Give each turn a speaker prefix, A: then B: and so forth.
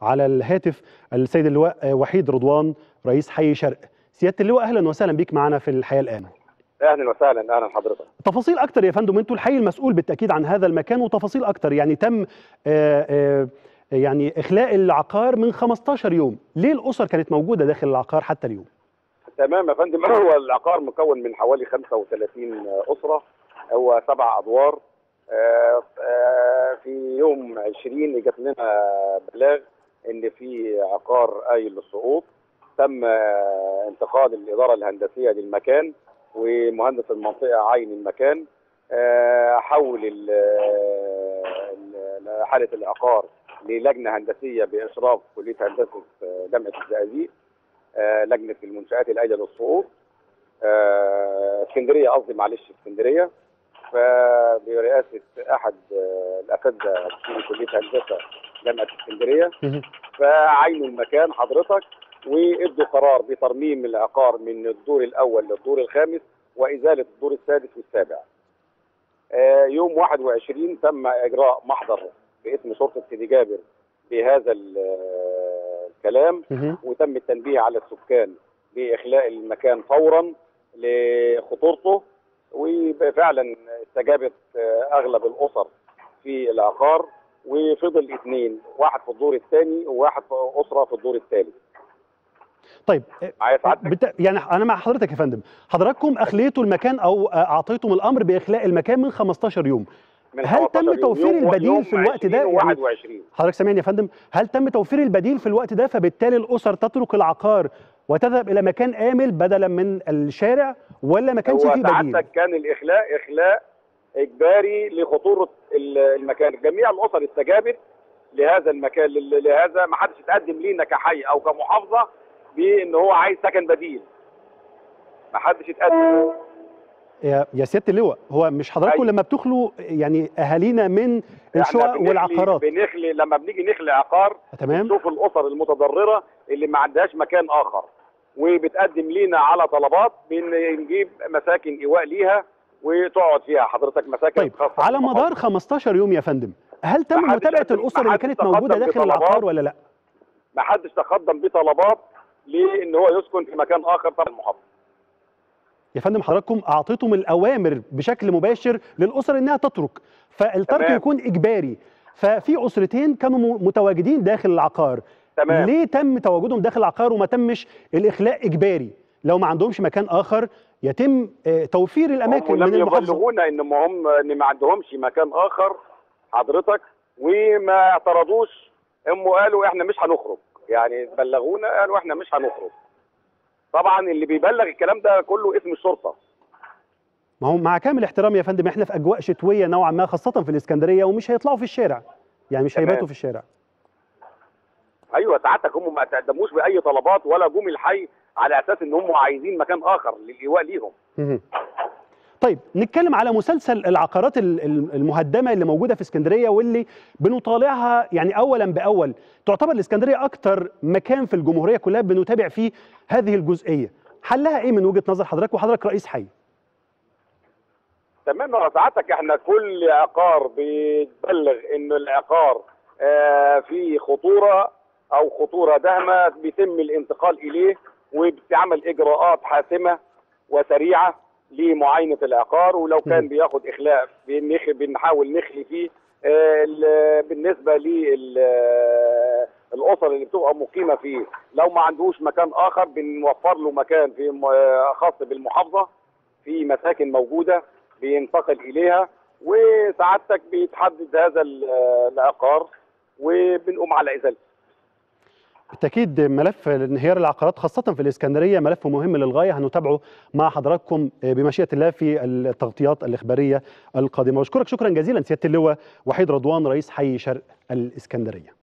A: على الهاتف السيد اللواء وحيد رضوان رئيس حي شرق سياده اللواء اهلا وسهلا بيك معنا في الحياه الان
B: اهلا وسهلا اهلا حضرتك
A: تفاصيل اكتر يا فندم انتوا الحي المسؤول بالتاكيد عن هذا المكان وتفاصيل اكتر يعني تم آآ آآ يعني اخلاء العقار من 15 يوم ليه الاسر كانت موجوده داخل العقار حتى اليوم
B: تمام يا فندم هو العقار مكون من حوالي 35 اسره هو سبع ادوار آآ آآ في يوم 20 جات لنا بلاغ ان في عقار قايل للسقوط تم انتقال الاداره الهندسيه للمكان ومهندس المنطقه عين المكان حول حاله العقار للجنه هندسيه باشراف كليه هندسه جامعه الزقازيق لجنه المنشات القايله للسقوط اسكندريه قصدي معلش اسكندريه فبرئاسه احد الاساتذه في كليه هندسه جامعه اسكندريه فعينوا المكان حضرتك وادوا قرار بترميم العقار من الدور الاول للدور الخامس وازاله الدور السادس والسابع. آه يوم 21 تم اجراء محضر باسم شرطه سيدي جابر بهذا الكلام وتم التنبيه على السكان باخلاء المكان فورا لخطورته وفعلا استجابت اغلب الاسر في العقار وفضل اثنين واحد في الدور الثاني وواحد في اسره في الدور الثالث
A: طيب بت... يعني انا مع حضرتك يا فندم حضراتكم اخليتوا المكان او اعطيتم الامر باخلاء المكان من 15 يوم
B: من
A: هل تم توفير
B: يوم
A: البديل
B: يوم
A: في الوقت ده
B: يعني 21
A: حضرتك سامعني يا فندم هل تم توفير البديل في الوقت ده فبالتالي الاسر تترك العقار وتذهب الى مكان امن بدلا من الشارع ولا ما كانش
B: هو
A: فيه بديل
B: سعادتك كان الاخلاء اخلاء اجباري لخطوره المكان جميع الاسر استجابت لهذا المكان لهذا ما حدش اتقدم لينا كحي او كمحافظه بان هو عايز سكن بديل ما حدش اتقدم
A: يا يا سياده اللواء هو مش حضراتكم لما بتخلوا يعني اهالينا من الشقق
B: بنخلي
A: والعقارات
B: بنخلي لما بنيجي نخلي عقار
A: تمام
B: نشوف الاسر المتضرره اللي ما عندهاش مكان اخر وبتقدم لينا على طلبات بنجيب مساكن ايواء ليها وتقعد فيها حضرتك مساكن
A: طيب
B: خاصه
A: على
B: بالمحافظة.
A: مدار 15 يوم يا فندم هل تم
B: ما حدش
A: متابعه
B: قدم-
A: الاسر
B: ما
A: اللي
B: حدش
A: كانت موجوده
B: تقدم
A: داخل العقار
B: بطلبات.
A: ولا لا
B: ما حدش تقدم بطلبات لان هو يسكن في مكان اخر طبعا المحافظه
A: يا فندم حضراتكم اعطيتم الاوامر بشكل مباشر للاسر انها تترك فالترك
B: تمام.
A: يكون اجباري ففي اسرتين كانوا م- متواجدين داخل العقار
B: تمام
A: ليه تم تواجدهم داخل العقار وما تمش الاخلاء اجباري لو ما عندهمش مكان اخر يتم آه، توفير الاماكن
B: هم
A: من
B: لم
A: المحافظه
B: يبلغونا ان ما هم ان ما عندهمش مكان اخر حضرتك وما اعترضوش هم قالوا احنا مش هنخرج يعني بلغونا قالوا احنا مش هنخرج طبعا اللي بيبلغ الكلام ده كله اسم الشرطه
A: ما هو مع كامل احترامي يا فندم احنا في اجواء شتويه نوعا ما خاصه في الاسكندريه ومش هيطلعوا في الشارع يعني مش
B: تمام.
A: هيباتوا في الشارع
B: ايوه سعادتك هم ما تقدموش باي طلبات ولا جم الحي على اساس ان هم عايزين مكان اخر للايواء ليهم
A: مهم. طيب نتكلم على مسلسل العقارات ال- ال- المهدمه اللي موجوده في اسكندريه واللي بنطالعها يعني اولا باول تعتبر الاسكندريه اكتر مكان في الجمهوريه كلها بنتابع فيه هذه الجزئيه حلها ايه من وجهه نظر حضرتك وحضرتك رئيس حي
B: تمام يا سعادتك احنا كل عقار بيتبلغ ان العقار آه فيه خطوره او خطوره داهمه بيتم الانتقال اليه وبتعمل اجراءات حاسمه وسريعه لمعاينه العقار ولو كان
A: مم.
B: بياخد اخلاء بنخ- بنحاول نخلي فيه آه ال- بالنسبه للاسر اللي بتبقى مقيمه فيه لو ما عندوش مكان اخر بنوفر له مكان في م- آه، خاص بالمحافظه في مساكن موجوده بينتقل اليها وسعادتك بيتحدد هذا ال- العقار وبنقوم على ازالته
A: بالتاكيد ملف انهيار العقارات خاصه في الاسكندريه ملف مهم للغايه هنتابعه مع حضراتكم بمشيئه الله في التغطيات الاخباريه القادمه واشكرك شكرا جزيلا سياده اللواء وحيد رضوان رئيس حي شرق الاسكندريه